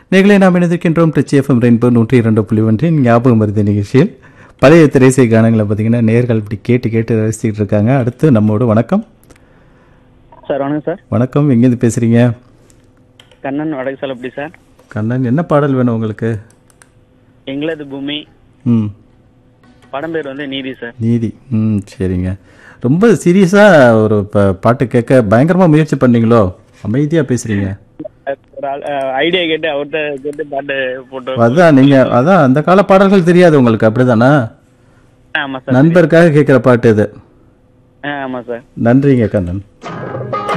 நிகழை நாம் இணைந்திருக்கின்றோம் Trichy FM rainbow நூற்றி இரண்டு புள்ளி ஒன்றின் ஞாபகம் மருதி நிகழ்ச்சியில் பழைய திரைசை கானங்களை பார்த்தீங்கன்னா நேர்கள் இப்படி கேட்டு கேட்டு ரசிச்சுட்டு இருக்காங்க அடுத்து நம்மோடு வணக்கம் சார் வணக்கம் சார் வணக்கம் எங்கேருந்து பேசுகிறீங்க கண்ணன் வடக்கு எப்படி சார் கண்ணன் என்ன பாடல் வேணும் உங்களுக்கு எங்களது பூமி ம் படம் பேர் வந்து நீதி சார் நீதி ம் சரிங்க ரொம்ப சீரியஸாக ஒரு ப- பாட்டு கேட்க பயங்கரமாக முயற்சி பண்ணீங்களோ அமைதியாக பேசுகிறீங்க ஐடியா கேட்டு அவர்கிட்ட கேட்டு பாட்டு போட்டு அதான் நீங்கள் அதான் அந்த கால பாடல்கள் தெரியாது உங்களுக்கு அப்படிதானா ஆமா சார் நண்பருக்காக கேட்குற பாட்டு இது ஆ, ஆமா சார் நன்றிங்க கண்ணன்